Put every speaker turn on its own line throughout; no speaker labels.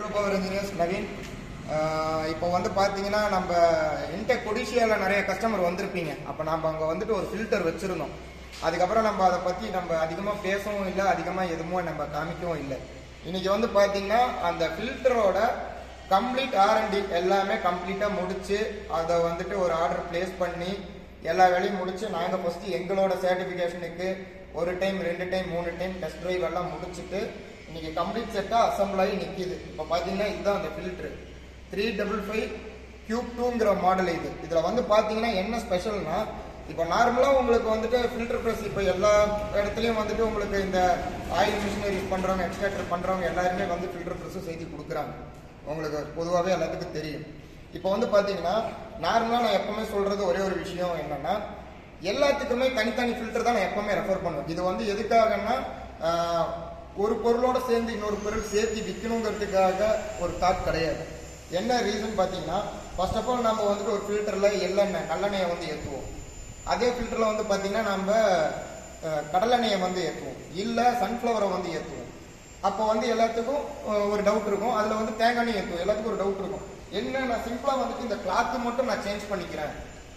hydro power engineers Naveen ஆஹ் இப்போ வந்து பார்த்தீங்கன்னா நம்ம இன்டெக் கொடிஷியாவில் நிறைய கஸ்டமர் வந்திருப்பீங்க அப்போ நம்ம அங்கே வந்துட்டு ஒரு ஃபில்டர் வச்சுருந்தோம் அதுக்கப்புறம் நம்ம அதை பற்றி நம்ம அதிகமாக பேசவும் இல்லை அதிகமாக எதுவும் நம்ம காமிக்கவும் இல்லை இன்னைக்கு வந்து பார்த்தீங்கன்னா அந்த ஃபில்டரோட கம்ப்ளீட் ஆர்என்டி எல்லாமே கம்ப்ளீட்டாக முடிச்சு அதை வந்துட்டு ஒரு ஆர்டர் பிளேஸ் பண்ணி எல்லா வேலையும் முடிச்சு நாங்கள் ஃபஸ்ட்டு எங்களோட சர்டிஃபிகேஷனுக்கு ஒரு டைம் ரெண்டு டைம் மூணு டைம் டெஸ்ட் டிரைவ் எல்லாம் முடிச்சுட்டு இன்னைக்கு கம்ப்ளீட் செட்டாக அசம்பிள் ஆகி நிற்கிது இப்போ பார்த்தீங்கன்னா இதுதான் அந்த filter three double five cube டூங்கிற மாடல் இது இதில் வந்து பார்த்தீங்கன்னா என்ன ஸ்பெஷல்னா இப்போ நார்மலாக உங்களுக்கு வந்துட்டு ஃபில்டர் ப்ரெஸ் இப்போ எல்லா இடத்துலையும் வந்துட்டு உங்களுக்கு இந்த ஆயில் மிஷினரி யூஸ் பண்ணுறவங்க எக்ஸ்ட்ராக்டர் பண்ணுறவங்க எல்லாருமே வந்து ஃபில்டர் ப்ரெஸ்ஸும் செய்து கொடுக்குறாங்க உங்களுக்கு பொதுவாகவே எல்லாத்துக்கும் தெரியும் இப்போ வந்து பார்த்தீங்கன்னா நார்மலாக நான் எப்பவுமே சொல்கிறது ஒரே ஒரு விஷயம் என்னன்னா எல்லாத்துக்குமே தனித்தனி ஃபில்டர் தான் நான் எப்பவுமே ரெஃபர் பண்ணுவேன் இது வந்து எதுக்காகன்னா ஆஹ், ஒரு பொருளோட சேர்ந்து இன்னொரு பொருள் சேர்த்து விற்கணுங்கிறதுக்காக ஒரு தாட் கிடையாது என்ன ரீசன் பார்த்தீங்கன்னா ஃபர்ஸ்ட் ஆஃப் ஆல் நம்ம வந்துட்டு ஒரு ஃபில்டரில் எள்ளெண்ணெய் நல்லெண்ணெயை வந்து ஏற்றுவோம் அதே ஃபில்டரில் வந்து பார்த்தீங்கன்னா நம்ம அஹ், கடலெண்ணெயை வந்து ஏற்றுவோம் இல்லை சன்ஃப்ளவரை வந்து ஏற்றுவோம் அப்போ வந்து எல்லாத்துக்கும் அஹ், ஒரு டவுட் இருக்கும் அதில் வந்து தேங்காய் எண்ணெய் ஏற்றுவோம் எல்லாத்துக்கும் ஒரு டவுட் இருக்கும் என்ன நான் சிம்பிளாக வந்துட்டு இந்த கிளாத்து மட்டும் நான் சேஞ்ச் பண்ணிக்கிறேன்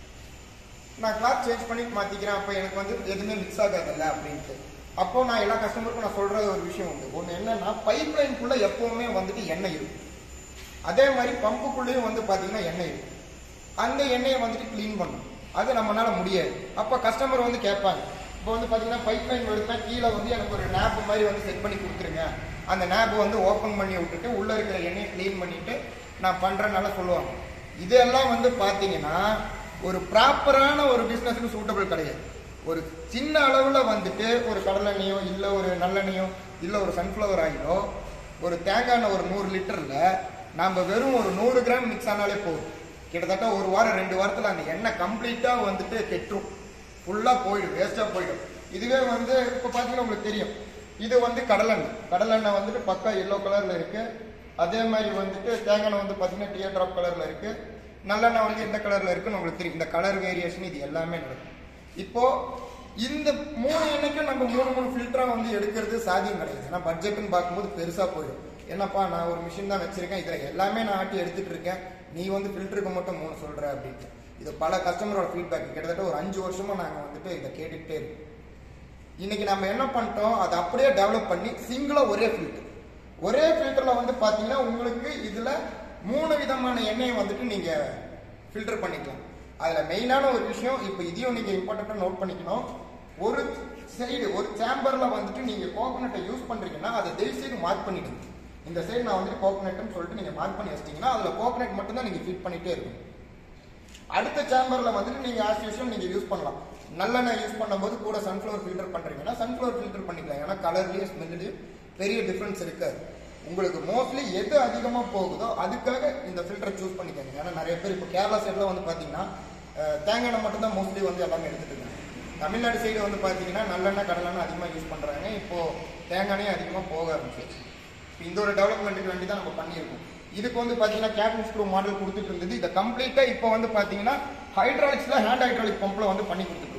நான் கிளாத் சேஞ்ச் பண்ணி மாற்றிக்கிறேன் அப்போ எனக்கு வந்து எதுவுமே மிக்ஸ் ஆகாதில்ல அப்படின்ட்டு அப்போ நான் எல்லா கஸ்டமருக்கும் நான் சொல்கிற ஒரு விஷயம் உண்டு ஒன்று என்னன்னா பைப் லைனுக்குள்ளே எப்போவுமே வந்துட்டு எண்ணெய் இருக்கும் அதே மாதிரி பம்புக்குள்ளேயும் வந்து பார்த்தீங்கன்னா எண்ணெய் இருக்கும் அந்த எண்ணெயை வந்துட்டு க்ளீன் பண்ணும் அது நம்மளால முடியாது அப்போ கஸ்டமர் வந்து கேட்பாங்க இப்போ வந்து பார்த்தீங்கன்னா பைப் லைன் எடுத்தா கீழே வந்து எனக்கு ஒரு நேப் மாதிரி வந்து செட் பண்ணி கொடுத்துருங்க அந்த நேப் வந்து ஓப்பன் பண்ணி விட்டுட்டு உள்ளே இருக்கிற எண்ணெயை க்ளீன் பண்ணிட்டு நான் பண்ணுறேன்னால சொல்லுவாங்க இதெல்லாம் வந்து பார்த்தீங்கன்னா ஒரு ப்ராப்பரான ஒரு பிஸ்னஸுக்கு சூட்டபிள் கிடையாது ஒரு சின்ன அளவில் வந்துட்டு ஒரு கடலெண்ணெயோ இல்லை ஒரு நல்லெண்ணெயோ இல்லை ஒரு சன்ஃப்ளவர் ஆயிலோ ஒரு தேங்காய் எண்ணெய் ஒரு நூறு லிட்டரில் நம்ம வெறும் ஒரு நூறு கிராம் மிக்ஸ் ஆனாலே போதும் கிட்டத்தட்ட ஒரு வாரம் ரெண்டு வாரத்தில் அந்த எண்ணெய் கம்ப்ளீட்டாக வந்துட்டு கெட்டுரும் ஃபுல்லாக போயிடும் வேஸ்ட்டாக போயிடும் இதுவே வந்து இப்போ பார்த்தீங்கன்னா உங்களுக்கு தெரியும் இது வந்து கடலெண்ணெய் கடலெண்ணெய் வந்துட்டு பக்கா எல்லோ கலரில் இருக்கு அதே மாதிரி வந்துட்டு தேங்காய் எண்ணெய் வந்து பார்த்தீங்கன்னா டியர் ட்ராப் கலரில் இருக்கு நல்லெண்ணெய் வந்து எந்த கலரில் இருக்குன்னு உங்களுக்கு தெரியும் இந்த கலர் வேரியேஷன் இது எல்லாமே நடக்கும் இப்போ இந்த மூணு எண்ணெய்க்கும் நம்ம மூணு மூணு ஃபில்டரா வந்து எடுக்கிறது சாத்தியம் கிடையாது ஏன்னா பட்ஜெட்னு பார்க்கும்போது பெருசா போயிடும் என்னப்பா நான் ஒரு மிஷின் தான் வச்சிருக்கேன் இதுல எல்லாமே நான் ஆட்டி எடுத்துட்டு இருக்கேன் நீ வந்து ஃபில்டருக்கு மட்டும் மூணு சொல்ற அப்படின்ட்டு இது பல கஸ்டமரோட ஃபீட்பேக் கிட்டத்தட்ட ஒரு அஞ்சு வருஷமா நாங்க வந்துட்டு இதை கேட்டுக்கிட்டே இருக்கோம் இன்னைக்கு நம்ம என்ன பண்ணிட்டோம் அதை அப்படியே டெவலப் பண்ணி சிங்கிளா ஒரே ஃபில்டர் ஒரே ஃபில்டர்ல வந்து பாத்தீங்கன்னா உங்களுக்கு இதுல மூணு விதமான எண்ணெயை வந்துட்டு நீங்க ஃபில்டர் பண்ணிக்கலாம் அதுல மெயினான ஒரு விஷயம் இப்போ இதையும் நீங்க இம்பார்ட்டண்டா நோட் பண்ணிக்கணும் ஒரு சைடு ஒரு சேம்பர்ல வந்துட்டு நீங்க கோகனட்டை யூஸ் பண்றீங்கன்னா அதை தயவு செய்து மார்க் பண்ணிடுங்க இந்த சைடு நான் வந்துட்டு கோகனட்னு சொல்லிட்டு நீங்க மார்க் பண்ணி வச்சிட்டீங்கன்னா அதுல கோகனட் மட்டும் தான் நீங்க ஃபீட் பண்ணிட்டே இருக்கணும் அடுத்த சேம்பர்ல வந்துட்டு நீங்க ஆஸ் யூஷுவல் நீங்க யூஸ் பண்ணலாம் நல்லெண்ணெய் யூஸ் பண்ணும்போது கூட சன்ஃப்ளவர் ஃபில்டர் பண்றீங்கன்னா சன்ஃப்ளவர் ஃபில்டர் பண்ணிக்கலாம் ஏன்னா கலர்லயும் ஸ்மெல்லையும் பெரிய டிஃபரன்ஸ் இருக்காது உங்களுக்கு மோஸ்ட்லி எது அதிகமா போகுதோ அதுக்காக இந்த ஃபில்டர் சூஸ் பண்ணிக்கோங்க ஏன்னா நிறைய பேர் இப்போ கேரளா சைடுல வந்து பாத்தீங்கன்னா அஹ், தேங்காய் எண்ணெய் மட்டும் தான் மோஸ்ட்லி வந்து எல்லாமே எடுத்துட்டு இருக்காங்க தமிழ்நாடு சைடு வந்து பாத்தீங்கன்னா நல்லெண்ணெய் கடலெண்ணெய் அதிகமா யூஸ் பண்றாங்க இப்போ தேங்காய் எண்ணெய் அதிகமா போக ஆரம்பிச்சிருச்சு இப்ப இந்த ஒரு டெவலப்மெண்ட்டுக்கு வேண்டி தான் நம்ம பண்ணியிருக்கோம் இதுக்கு வந்து பாத்தீங்கன்னா கேபின் ஸ்க்ரூ மாடல் கொடுத்துட்டு இருந்தது இதை கம்ப்ளீட்டா இப்போ வந்து பாத்தீங்கன்னா ஹைட்ராலிக்ஸ்ல ஹேண்ட் ஹைட்ராலிக் பம்ப்ல வந்து பண்ணி கொடுத்துருக்கோம்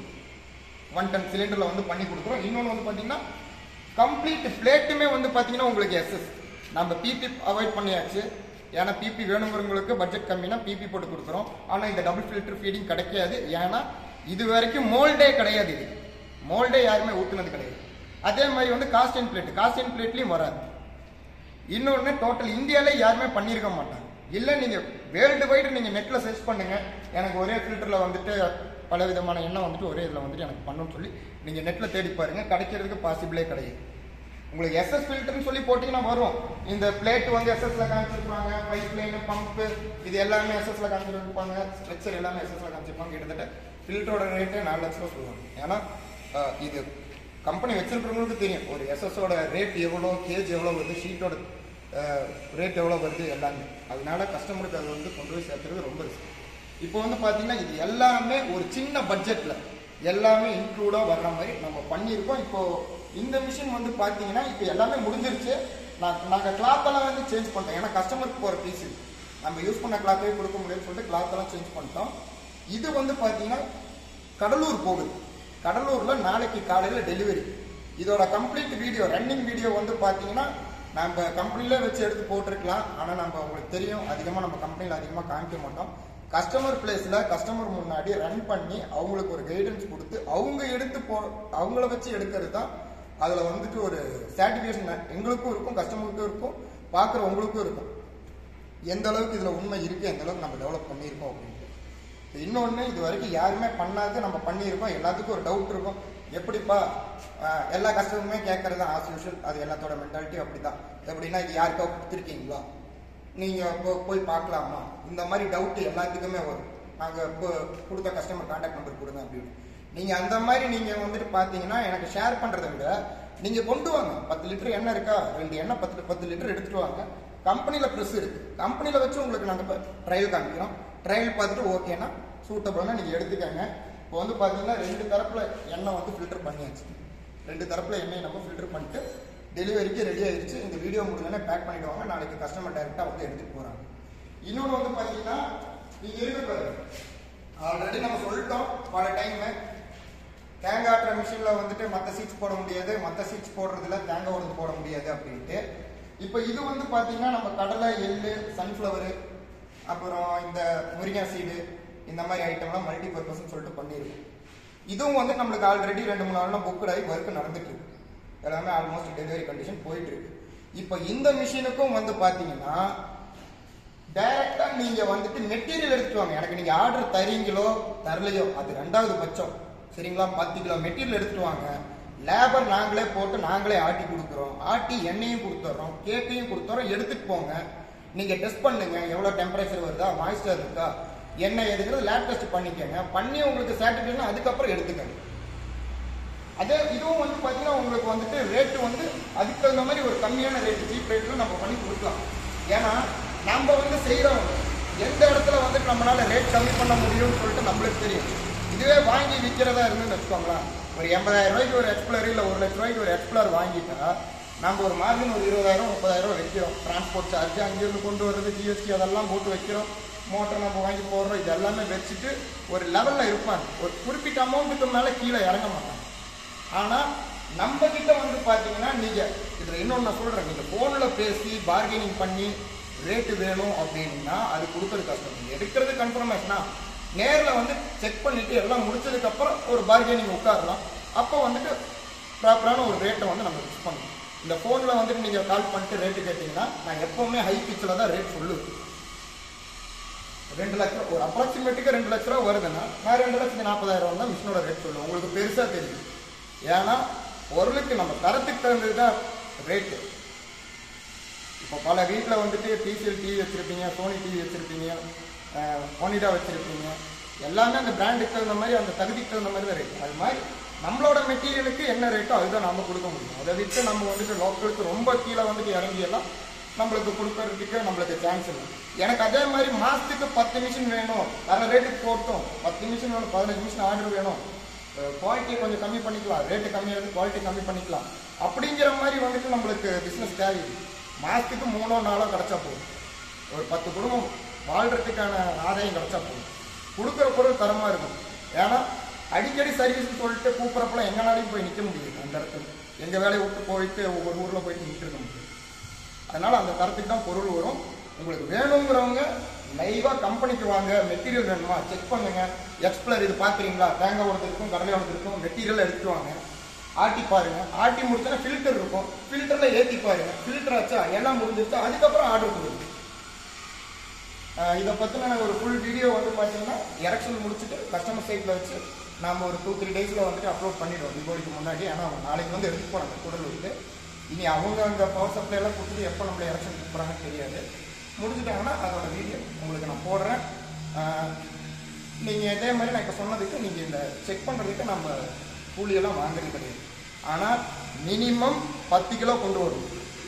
ஒன் டன் சிலிண்டர்ல வந்து பண்ணி கொடுக்குறோம் இன்னொன்று வந்து பாத்தீங்கன்னா கம்ப்ளீட் பிளேட்டுமே வந்து பாத்தீங்கன்னா உங்களுக்கு எஸ்எஸ் நம்ம பிபி அவாய்ட் பண்ணியாச்சு ஏன்னா பிபி வேணுங்கிறவங்களுக்கு பட்ஜெட் கம்மினா பிபி போட்டு கொடுக்குறோம் ஆனா இந்த டபுள் ஃபில்டர் ஃபீடிங் கிடைக்காது ஏன்னா இது வரைக்கும் மோல்டே கிடையாது இது மோல்டே யாருமே ஊத்துனது கிடையாது அதே மாதிரி வந்து காஸ்டின் பிளேட் காஸ்டின் பிளேட்லயும் வராது இன்னொன்று டோட்டல் இந்தியாவிலே யாருமே பண்ணியிருக்க மாட்டாங்க இல்லை நீங்கள் வேர்ல்டு வைடு நீங்கள் நெட்டில் சர்ச் பண்ணுங்க எனக்கு ஒரே ஃபில்டரில் வந்துட்டு பல விதமான எண்ணெய் வந்துட்டு ஒரே இதில் வந்துட்டு எனக்கு பண்ணணும்னு சொல்லி நீங்கள் நெட்டில் தேடி பாருங்க கிடைக்கிறதுக்கு பாசிபிளே கிடையாது உங்களுக்கு எஸ்எஸ் ஃபில்டர்னு சொல்லி போட்டிங்கன்னா வரும் இந்த பிளேட் வந்து எஸ்எஸ்ல காமிச்சிருப்பாங்க பைப் லைன் பம்ப் இது எல்லாமே எஸ்எஸ்ல காமிச்சிருப்பாங்க ஸ்ட்ரக்சர் எல்லாமே எஸ்எஸ்ல காமிச்சிருப்பாங்க கிட்டத்தட்ட ஃபில்டரோட ரேட்டே நாலு லட்ச ரூபா சொல்லுவாங்க ஏன்னா அஹ், இது கம்பெனி வச்சிருக்கிறவங்களுக்கு தெரியும் ஒரு எஸ்எஸோட ரேட் எவ்வளோ கேஜ் எவ்வளோ வருது ஷீட்டோட ரேட் எவ்வளோ வருது எல்லாமே அதனால கஸ்டமருக்கு அதை வந்து கொண்டு போய் சேர்த்துறது ரொம்ப ரிஸ்க் இப்போ வந்து பார்த்தீங்கன்னா இது எல்லாமே ஒரு சின்ன பட்ஜெட்டில் எல்லாமே இன்க்ளூடாக வர்ற மாதிரி நம்ம பண்ணியிருக்கோம் இப்போ இந்த மிஷின் வந்து பார்த்தீங்கன்னா இப்போ எல்லாமே முடிஞ்சிருச்சு நான் நாங்கள் கிளாத்தெல்லாம் வந்து சேஞ்ச் பண்ணிட்டோம் ஏன்னா கஸ்டமருக்கு போகிற பீஸ் நம்ம யூஸ் பண்ண கிளாத்தே கொடுக்க முடியும்னு சொல்லிட்டு கிளாத்தெல்லாம் சேஞ்ச் பண்ணிட்டோம் இது வந்து பார்த்தீங்கன்னா கடலூர் போகுது கடலூர்ல நாளைக்கு காலையில டெலிவரி இதோட கம்ப்ளீட் வீடியோ ரன்னிங் வீடியோ வந்து பாத்தீங்கன்னா நம்ம கம்பெனில வச்சு எடுத்து போட்டிருக்கலாம் ஆனா நம்ம உங்களுக்கு தெரியும் அதிகமா நம்ம கம்பெனில அதிகமா காமிக்க மாட்டோம் கஸ்டமர் பிளேஸ்ல கஸ்டமர் முன்னாடி ரன் பண்ணி அவங்களுக்கு ஒரு கைடன்ஸ் கொடுத்து அவங்க எடுத்து போ அவங்கள வச்சு எடுக்கிறது தான் அதுல வந்துட்டு ஒரு சாட்டிஸ்ஃபேக்ஷன் எங்களுக்கும் இருக்கும் கஸ்டமருக்கும் இருக்கும் பார்க்குற உங்களுக்கும் இருக்கும் எந்த அளவுக்கு இதுல உண்மை இருக்கு எந்த அளவுக்கு நம்ம டெவலப் பண்ணியிருக்கோம் அப்படின்ட்டு இப்ப இன்னொன்னு இது வரைக்கும் யாருமே பண்ணாத நம்ம பண்ணியிருக்கோம் எல்லாத்துக்கும் ஒரு டவுட் இருக்கும் எப்படிப்பா ஆஹ் எல்லா கஸ்டமருமே கேட்கறது ஆஸ் யூஷுவல் அது எல்லாத்தோட மென்டாலிட்டி அப்படிதான் எப்படின்னா இது யாருக்கா கொடுத்துருக்கீங்களா நீங்க இப்போ போய் பார்க்கலாமா இந்த மாதிரி டவுட் எல்லாத்துக்குமே வரும் நாங்க இப்போ கொடுத்த கஸ்டமர் கான்டாக்ட் நம்பர் கொடுங்க அப்படின்னு நீங்க அந்த மாதிரி நீங்க வந்துட்டு பாத்தீங்கன்னா எனக்கு ஷேர் பண்றதை விட நீங்க கொண்டு வாங்க பத்து லிட்டர் எண்ணெய் இருக்கா ரெண்டு எண்ணெய் பத்து பத்து லிட்டர் எடுத்துட்டு வாங்க கம்பெனில ப்ரெஸ் இருக்கு கம்பெனில வச்சு உங்களுக்கு நாங்க ட்ரையல் காமிக்கிறோம் ட்ரையல் பார்த்துட்டு ஓகேனா சூட்டபிள்னா நீங்க எடுத்துக்கங்க இப்போ வந்து பாத்தீங்கன்னா ரெண்டு தரப்புல எண்ணெய் வந்து ஃபில்டர் பண்ணியாச்சு ரெண்டு தரப்புல எண்ணெய் நம்ம ஃபில்டர் பண்ணிட்டு டெலிவரிக்கு ரெடி ஆயிருச்சு இந்த வீடியோ முடிஞ்சோடனே பேக் பண்ணிடுவாங்க நாளைக்கு கஸ்டமர் டைரக்டா வந்து எடுத்துட்டு போறாங்க இன்னொன்று வந்து பாத்தீங்கன்னா நீங்க இருக்கு பாருங்க ஆல்ரெடி நம்ம சொல்லிட்டோம் பல டைம் தேங்காய் ஆட்டுற மிஷினில் வந்துட்டு மற்ற சீட்ஸ் போட முடியாது மற்ற சீட்ஸ் போடுறதுல தேங்காய் உடம்பு போட முடியாது அப்படின்ட்டு இப்போ இது வந்து பார்த்தீங்கன்னா நம்ம கடலை எள்ளு சன்ஃப்ளவரு அப்புறம் இந்த முருங்கா சீடு இந்த மாதிரி ஐட்டம்லாம் மல்டி பர்பஸ்ன்னு சொல்லிட்டு பண்ணியிருக்கோம் இதுவும் வந்து நம்மளுக்கு ஆல்ரெடி ரெண்டு மூணு நாள்லாம் புக்கட் ஆகி ஒர்க் நடந்துட்டு இருக்கு எல்லாமே ஆல்மோஸ்ட் டெலிவரி கண்டிஷன் போயிட்டு இருக்கு இப்போ இந்த மிஷினுக்கும் வந்து பார்த்தீங்கன்னா டைரக்டா நீங்க வந்துட்டு மெட்டீரியல் எடுத்துட்டு வாங்க எனக்கு நீங்க ஆர்டர் தரீங்களோ தரலையோ அது ரெண்டாவது பட்சம் சரிங்களா பத்து கிலோ மெட்டீரியல் எடுத்துட்டு வாங்க லேபர் நாங்களே போட்டு நாங்களே ஆட்டி கொடுக்குறோம் ஆட்டி எண்ணெயும் கொடுத்துட்றோம் கேக்கையும் கொடுத்துறோம் எடுத்துட்டு போங்க நீங்க டெஸ்ட் பண்ணுங்க எவ்வளவு டெம்பரேச்சர் வருதா மாய்ஸ்டர் இருக்கா எண்ணெய் எதுக்குறது லேப் டெஸ்ட் பண்ணிக்கங்க பண்ணி உங்களுக்கு சாட்டிஸ்ஃபேக்ஷன் அதுக்கப்புறம் எடுத்துக்கங்க அதே இதுவும் வந்து பார்த்தீங்கன்னா உங்களுக்கு வந்துட்டு ரேட்டு வந்து அதுக்கு தகுந்த மாதிரி ஒரு கம்மியான ரேட்டு சீப் ரேட்டில் நம்ம பண்ணி கொடுக்கலாம் ஏன்னா நம்ம வந்து செய்கிறவங்க எந்த இடத்துல வந்துட்டு நம்மளால ரேட் கம்மி பண்ண முடியும்னு சொல்லிட்டு நம்மளுக்கு தெரியும் இதுவே வாங்கி விற்கிறதா இருந்துன்னு வச்சுக்கோங்களேன் ஒரு எண்பதாயிரம் ரூபாய்க்கு ஒரு எக்ஸ்ப்ளர் இல்லை ஒரு லட்ச ரூபாய்க்கு ஒரு எக்ஸ்ப்ளர் வாங்கிட்டா நம்ம ஒரு மார்ஜின் ஒரு இருபதாயிரம் முப்பதாயிரம் வைக்கிறோம் டிரான்ஸ்போர்ட் சார்ஜ் அங்கேருந்து கொண்டு வர்றது ஜிஎஸ்டி அதெல்லாம் போட்டு வைக்கிறோம் மோட்டர் நம்ம வாங்கி போடுறோம் இது எல்லாமே வச்சுட்டு ஒரு லெவலில் இருப்பாங்க ஒரு குறிப்பிட்ட அமௌண்ட்டுக்கு மேலே கீழே இறங்க மாட்டாங்க ஆனா நம்ம கிட்ட வந்து பாத்தீங்கன்னா நீங்க இதுல இன்னொன்னு நான் சொல்றேன் நீங்க போன்ல பேசி பார்கெனிங் பண்ணி ரேட்டு வேணும் அப்படின்னா அது கொடுக்கறது கஷ்டம் நீங்க எடுக்கிறது கன்ஃபர்மேஷனா நேர்ல வந்து செக் பண்ணிட்டு எல்லாம் முடிச்சதுக்கு அப்புறம் ஒரு பார்கெனிங் உட்காரலாம் அப்போ வந்துட்டு ப்ராப்பரான ஒரு ரேட்டை வந்து நம்ம ஃபிக்ஸ் பண்ணணும் இந்த ஃபோனில் வந்துட்டு நீங்கள் கால் பண்ணிட்டு ரேட்டு கேட்டிங்கன்னா நான் எப்போவுமே ஹை பிச்சில் தான் ரேட் சொல்லுவேன் ரெண்டு லட்சம் ஒரு அப்ராக்சிமேட்டுக்கு ரெண்டு லட்ச ரூபா வருதுன்னா நான் ரெண்டு லட்சத்தி நாற்பதாயிரம் தான் மிஷினோட ரேட் சொல்லுவேன் உங்களுக்கு பெருசாக தெரியும் ஏன்னா பொருளுக்கு நம்ம தரத்துக்கு தகுந்தது தான் ரேட்டு இப்போ பல வீட்டில் வந்துட்டு டிசிஎல் டிவி வச்சுருப்பீங்க சோனி டிவி வச்சுருப்பீங்க ஒனிடா வச்சுருப்பீங்க எல்லாமே அந்த பிராண்டுக்கு தகுந்த மாதிரி அந்த தகுதிக்கு தகுந்த மாதிரி தான் ரேட் அது மாதிரி நம்மளோட மெட்டீரியலுக்கு என்ன ரேட்டோ அதுதான் நம்ம கொடுக்க முடியும் அதை விட்டு நம்ம வந்துட்டு லோக்கலுக்கு ரொம்ப கீழே வந்துட்டு இறங்கி எல்லாம் நம்மளுக்கு கொடுக்கறதுக்கு நம்மளுக்கு சான்ஸ் இல்லை எனக்கு அதே மாதிரி மாதத்துக்கு பத்து மிஷின் வேணும் வேற ரேட்டுக்கு போட்டோம் பத்து மிஷின் வேணும் பதினஞ்சு மிஷின் ஆர்டர் வேணும் குவாலிட்டி கொஞ்சம் கம்மி பண்ணிக்கலாம் ரேட்டு கம்மியாக இருக்கு குவாலிட்டி கம்மி பண்ணிக்கலாம் அப்படிங்கிற மாதிரி வந்துட்டு நம்மளுக்கு பிஸ்னஸ் தேவை மாதத்துக்கு மூணோ நாளோ கிடச்சா போதும் ஒரு பத்து குடும்பம் வாழ்றதுக்கான ஆதாயம் கிடச்சா போதும் கொடுக்குற பொருள் தரமாக இருக்கும் ஏன்னா அடிக்கடி சர்வீஸ்னு சொல்லிட்டு கூப்பிட்றப்பெல்லாம் எங்கனாலையும் போய் நிற்க முடியாது அந்த இடத்துல எங்கள் வேலையை விட்டு போயிட்டு ஒவ்வொரு ஊரில் போயிட்டு நின்றுருக்க முடியும் அதனால அந்த தரத்துக்கு தான் பொருள் வரும் உங்களுக்கு வேணுங்கிறவங்க லைவா கம்பெனிக்கு வாங்க மெட்டீரியல் வேணுமா செக் பண்ணுங்க எக்ஸ்பிளர் இது பாக்குறீங்களா தேங்காய் உடது இருக்கும் கடலை உடது இருக்கும் மெட்டீரியல் எடுத்துட்டு வாங்க ஆட்டி பாருங்க ஆட்டி முடிச்சோன்னா ஃபில்டர் இருக்கும் ஃபில்டர்ல ஏத்தி பாருங்க ஃபில்டர் ஆச்சா எல்லாம் முடிஞ்சிருச்சா அதுக்கப்புறம் ஆர்டர் கொடுங்க ஆஹ் இதை பற்றின ஒரு ஃபுல் வீடியோ வந்து பார்த்தீங்கன்னா எலெக்ஷன் முடிச்சுட்டு கஸ்டமர் சைட்டில் வச்சு நாம ஒரு டூ த்ரீ டேஸில் வந்துட்டு அப்லோட் பண்ணிடுவோம் தீபாவளிக்கு முன்னாடி ஏன்னா அவங்க நாளைக்கு வந்து எடுத்து போனாங்க கூடலூருக்கு இனி அவங்க அந்த பவர் சப்ளை எல்லாம் கொடுத்துட்டு எப்போ நம்மளை எலெக்ஷன் கூப்பிட்றாங்கன்னு தெரியாது முடிச்சுட்டாங்கன்னா அதோட வீடியோ உங்களுக்கு நான் போடுறேன் நீங்கள் இதே மாதிரி நான் இப்போ சொன்னதுக்கு நீங்கள் இந்த செக் பண்ணுறதுக்கு நம்ம கூலியெல்லாம் வாங்குறது கிடையாது ஆனால் மினிமம் பத்து கிலோ கொண்டு வரும்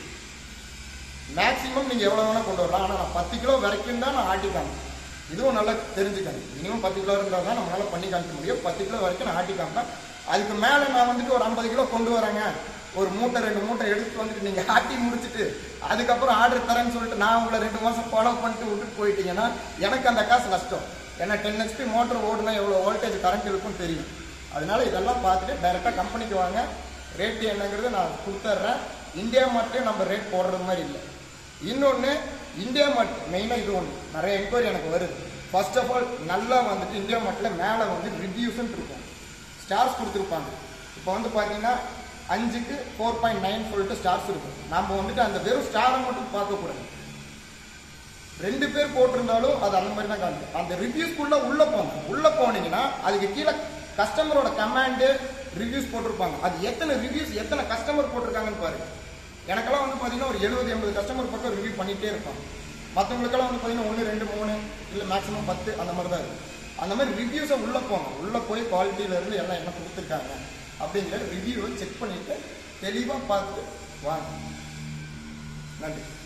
மேக்ஸிமம் நீங்கள் எவ்வளோ வேணால் கொண்டு வரலாம் ஆனால் நான் பத்து கிலோ வரைக்கும் தான் நான் ஆட்டி காமிப்பேன் இதுவும் நல்லா தெரிஞ்சுக்கணும் மினிமம் பத்து கிலோ இருந்தால் தான் நம்மளால பண்ணி காமிக்க முடியும் பத்து கிலோ வரைக்கும் நான் ஆட்டி காமிப்பேன் அதுக்கு மேலே நான் வந்துட்டு ஒரு ஐம்பது கிலோ கொண்டு வரேங்க ஒரு மூட்டை ரெண்டு மூட்டை எடுத்து வந்துட்டு நீங்கள் ஆட்டி முடிச்சுட்டு அதுக்கப்புறம் ஆர்டர் தரேன்னு சொல்லிட்டு நான் உங்களை ரெண்டு மாதம் ஃபாலோ பண்ணிட்டு விட்டுட்டு போயிட்டீங்கன்னா எனக்கு அந்த காசு நஷ்டம் ஏன்னா டென் ஹெச்பி மோட்டர் ஓடுனா எவ்வளோ வோல்டேஜ் கரண்ட் இருக்கும்னு தெரியும் அதனால இதெல்லாம் பார்த்துட்டு டைரெக்டாக கம்பெனிக்கு வாங்க ரேட்டு என்னங்கிறது நான் கொடுத்துட்றேன் இந்தியா மட்டும் நம்ம ரேட் போடுறது மாதிரி இல்லை இன்னொன்று இந்தியா மட் மெயினாக இது ஒன்று நிறைய என்கொயரி எனக்கு வருது ஃபர்ஸ்ட் ஆஃப் ஆல் நல்லா வந்துட்டு இந்தியா மட்டில் மேலே வந்து ரிவ்யூஸ்ன்னு இருக்கும் ஸ்டார்ஸ் கொடுத்துருப்பாங்க இப்போ வந்து பார்த்தீங்கன்னா அஞ்சுக்கு ஃபோர் பாயிண்ட் நைன் சொல்லிட்டு ஸ்டார்ஸ் இருக்கும் நம்ம வந்துட்டு அந்த வெறும் ஸ்டாரை மட்டும் பார்க்கக்கூடாது ரெண்டு பேர் போட்டிருந்தாலும் அது அந்த மாதிரி தான் காமிக்கும் அந்த ரிவ்யூஸ்க்குள்ள உள்ள போங்க உள்ள போனீங்கன்னா அதுக்கு கீழே கஸ்டமரோட கமாண்டு ரிவ்யூஸ் போட்டிருப்பாங்க அது எத்தனை ரிவ்யூஸ் எத்தனை கஸ்டமர் போட்டிருக்காங்கன்னு பாருங்க எனக்கெல்லாம் வந்து பார்த்தீங்கன்னா ஒரு எழுபது எண்பது கஸ்டமர் பக்கம் ரிவ்யூ பண்ணிட்டே இருப்பாங்க மற்றவங்களுக்கெல்லாம் வந்து பார்த்தீங்கன்னா ஒன்று ரெண்டு மூணு இல்லை மேக்ஸிமம் பத்து அந்த மாதிரி தான் இருக்கும் அந்த மாதிரி ரிவ்யூஸை உள்ளே போங்க உள்ளே போய் குவாலிட்டியில இருந்து எல்லாம் என்ன கொடுத்துருக்காங்க அப்படிங்கிற ரிவ்யூவை செக் பண்ணிட்டு தெளிவாக பார்த்து வாங்க நன்றி